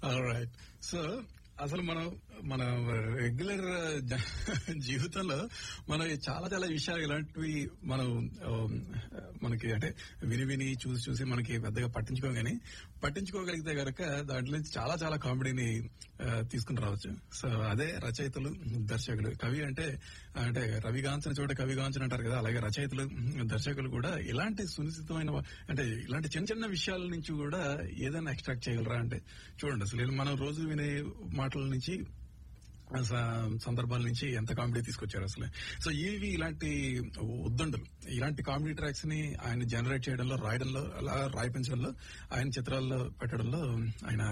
right so అసలు మనం మన రెగ్యులర్ జీవితంలో మనం చాలా చాలా విషయాలు ఇలాంటివి మనం ఆ, మనకి అంటే విని విని చూసి చూసి మనకి పెద్దగా పట్టించుకోం కానీ పట్టించుకోగలిగితే గనక దాంట్లో నుంచి చాలా చాలా కామెడీని ఆ, తీసుకుని రావచ్చు సో అదే రచయితలు దర్శకులు కవి అంటే అంటే రవిగాంచన చోట కవిగాంచన అంటారు కదా అలాగే రచయితలు దర్శకులు కూడా ఇలాంటి సునిశ్చితమైన అంటే ఇలాంటి చిన్న చిన్న విషయాల నుంచి కూడా ఏదైనా ఎక్స్ట్రాక్ట్ చేయగలరా అంటే చూడండి అసలు మనం రోజు వినే మాటల నుంచి స- సందర్భాల నుంచి ఎంత కామెడీ తీసుకొచ్చారు అసలు సో ఇవి ఇలాంటి ఉద్దండులు ఇలాంటి కామెడీ ట్రాక్స్ ని ఆయన జనరేట్ చేయడంలో రాయడంలో అలా రాయిపించడంలో ఆయన చిత్రాల్లో పెట్టడంలో ఆయన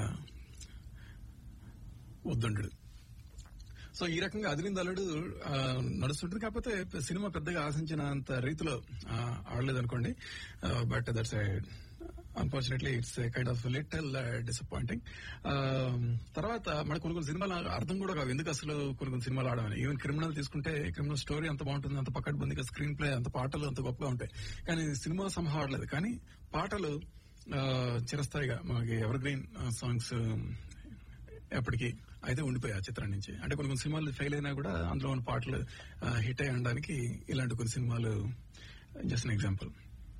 ఉద్దండు సో ఈ రకంగా అదిరింది అల్లుడు ఆ, నడుస్తుంటుంది కాకపోతే సినిమా పెద్దగా ఆశించినంత రీతిలో ఆ, ఆడలేదు అనుకోండి but that's unfortunately it's kind of little disappointing తర్వాత మన కొన్ని కొన్ని సినిమాలు అర్థం కూడా కావు ఎందుకు అసలు కొన్ని కొన్ని సినిమాలు ఆడమని ఈవెన్ క్రిమినల్ తీసుకుంటే క్రిమినల్ స్టోరీ అంత బాగుంటుంది అంత పక్కడబందిగా స్క్రీన్ ప్లే అంత పాటలు అంత గొప్పగా ఉంటాయి కానీ సినిమా సంహ ఆడలేదు కానీ పాటలు ఆ, చిరస్థాయిగా మనకి ఎవర్ గ్రీన్ సాంగ్స్ ఎప్పటికీ అయితే ఉండిపోయాయి ఆ చిత్రం నుంచి అంటే కొన్ని కొన్ని సినిమాలు ఫెయిల్ అయినా కూడా అందులో ఉన్న పాటలు హిట్ అయి ఉండడానికి ఇలాంటి కొన్ని సినిమాలు జస్ట్ అన్ ఎగ్జాంపుల్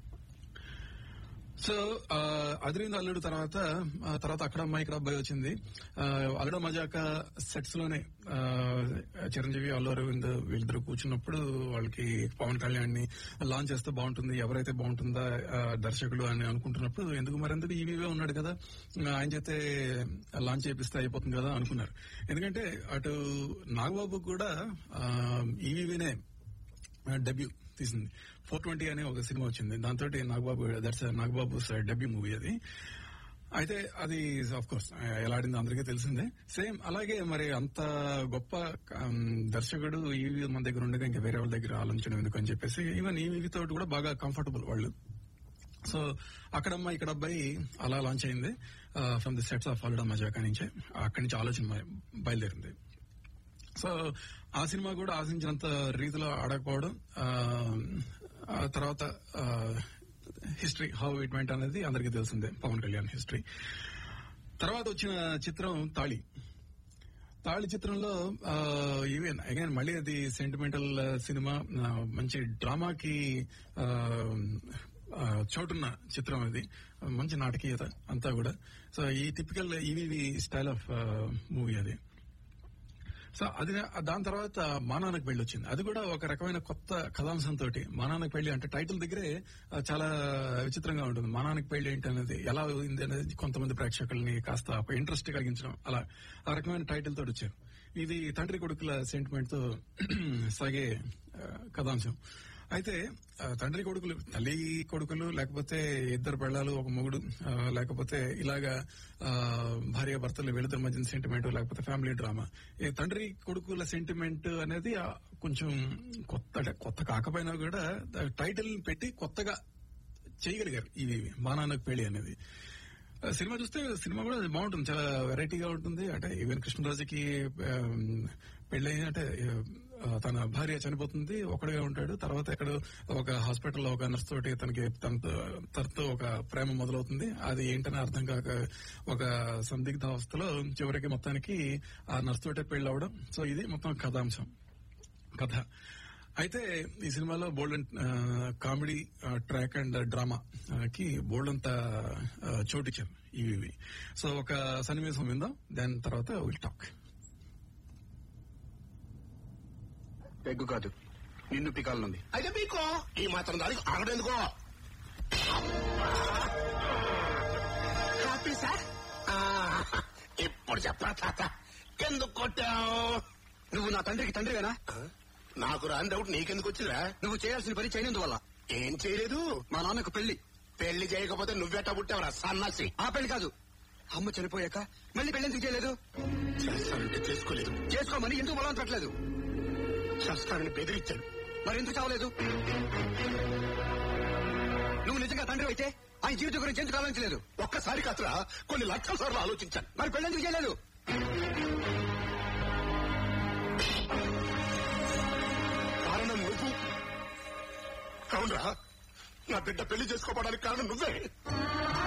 సో అదిరింది అల్లుడు తర్వాత ఆ తర్వాత అక్కడ అమ్మాయి ఇక్కడ అబ్బాయి వచ్చింది ఆ, అల్లుడు మజాక సెట్స్ లోనే ఆ, చిరంజీవి అల్లు అరవింద్ వీళ్ళిద్దరు కూర్చున్నప్పుడు వాళ్ళకి పవన్ కళ్యాణ్ ని లాంచ్ చేస్తే బాగుంటుంది ఎవరైతే బాగుంటుందా ఆ, దర్శకులు అని అనుకుంటున్నప్పుడు ఎందుకు మరెందుకు ఈవీవే ఉన్నాడు కదా ఆ, ఆయన చేతే లాంచ్ చేపిస్తే అయిపోతుంది కదా అనుకున్నారు ఎందుకంటే అటు నాగబాబు కూడా ఈవీవీనే డెబ్యూ తీసింది ఫోర్ ట్వంటీ అనే ఒక సినిమా వచ్చింది దాంతో Nagababu that's Nagababu debut movie అది అయితే అది ఆఫ్ కోర్స్ ఎలా ఆడిందో అందరికీ తెలిసిందే సేమ్ అలాగే మరి అంత గొప్ప um, దర్శకుడు ఈ మన దగ్గర ఉండగా ఇంకా వేరే వాళ్ళ దగ్గర ఆలోచించడం ఎందుకు అని చెప్పేసి ఈవెన్ ఈ తోటి కూడా బాగా కంఫర్టబుల్ వాళ్ళు సో అక్కడమ్మ ఇక్కడ అబ్బాయి అలా లాంచ్ అయింది from the sets of Alluda Majaka నుంచే అక్కడి నుంచి ఆలోచన బయ- బయలుదేరింది సో ఆ సినిమా కూడా ఆశించినంత రీతిలో ఆడకపోవడం ఆ, ఆ తర్వాత హిస్టరీ హౌ ఇట్ మెంట్ అనేది అందరికీ తెలిసిందే పవన్ కళ్యాణ్ హిస్టరీ తర్వాత వచ్చిన చిత్రం తాళి తాళి చిత్రంలో ఈవెన్ అగైన్ మళ్ళీ అది సెంటిమెంటల్ సినిమా ఆ, మంచి డ్రామాకి ఆ, ఆ, చోటున్న చిత్రం అది మంచి నాటకీయత అంతా కూడా సో ఈ typical EVV style of movie అది సో అది దాని తర్వాత మా నాన్నకు పెళ్లి వచ్చింది అది కూడా ఒక రకమైన కొత్త కథాంశంతో మా నాన్నకు పెళ్లి అంటే టైటిల్ దగ్గరే ఆ, చాలా విచిత్రంగా ఉంటుంది మా నాన్నకు పెళ్లి ఏంటి అనేది ఎలా ఉంది అనేది కొంతమంది ప్రేక్షకుల్ని కాస్త ఇంట్రెస్ట్ కలిగించడం అలా ఆ రకమైన టైటిల్ తోటి వచ్చారు ఇది తండ్రి కొడుకుల సెంటిమెంట్ తో సాగే ఆ, కథాంశం అయితే ఆ, తండ్రి కొడుకులు తల్లి కొడుకులు లేకపోతే ఇద్దరు పెళ్ళాలు ఒక మొగుడు ఆ, లేకపోతే ఇలాగా ఆ, భార్య భర్తలు వీళ్ళిద్దరి మధ్య సెంటిమెంట్ లేకపోతే ఫ్యామిలీ డ్రామా ఈ తండ్రి కొడుకుల సెంటిమెంట్ అనేది ఆ, కొంచెం కొత్త అంటే కొత్త కాకపోయినా కూడా టైటిల్ పెట్టి కొత్తగా చేయగలిగారు ఇవి మా నాన్నకు పెళ్లి అనేది ఆ, సినిమా చూస్తే సినిమా కూడా బాగుంటుంది చాలా వెరైటీగా ఉంటుంది అంటే ఈవెన్ కృష్ణరాజుకి పెళ్లి అంటే ఆ, తన భార్య చనిపోతుంది ఒకడిగా ఉంటాడు తర్వాత ఎక్కడ ఒక హాస్పిటల్లో ఒక నర్స్ తోటి తనకి తనతో తనతో ఒక ప్రేమ మొదలవుతుంది అది ఏంటని అర్థం కాక ఒక సందిగ్ధ అవస్థలో చివరికి మొత్తానికి ఆ నర్స్ తోటే పెళ్లి అవడం సో ఇది మొత్తం కథాంశం కథ అయితే ఈ సినిమాలో bold comedy track and drama కి బోల్డ్ అంత చోటిచ్చారు ఇవి సో ఒక సన్నివేశం విందాం దాని తర్వాత విల్ టాక్ పెగ్గు కాదు నిన్ను పికాలనుంది అయితే మీకు ఈ మాత్రం దానికి ఆగడెందుకో హ్యాపీ సార్ ఆ, ఇప్పుడు చెప్పరా తాత ఎందుకు కొట్టావు నువ్వు నా తండ్రికి తండ్రివేనా నాకు రాని డౌట్ నీకెందుకు వచ్చిందా నువ్వు చేయాల్సిన పని చేయనందువల్ల ఏం చేయలేదు మా నాన్నకు పెళ్లి పెళ్లి చేయకపోతే నువ్వెట్టా పుట్టావురా సన్నాసి ఆ పెళ్లి కాదు అమ్మ చనిపోయాక మళ్ళీ పెళ్లి ఎందుకు చేయలేదు చేస్తానంటే చేసుకోలేదు చేసుకోమని ఎందుకు బలం పెట్టలేదు చేస్తానని బెదిరించాడు మరి ఎందుకు చావలేదు నువ్వు నిజంగా తండ్రి అయితే ఆయన జీవితం గురించి ఎందుకు ఆలోచించలేదు ఒక్కసారి కాదురా కొన్ని లక్షల సార్లు ఆలోచించాను మరి పెళ్లి ఎందుకు చేయలేదు కారణం నువ్వు అవునరా నా బిడ్డ పెళ్లి చేసుకోవడానికి కారణం నువ్వే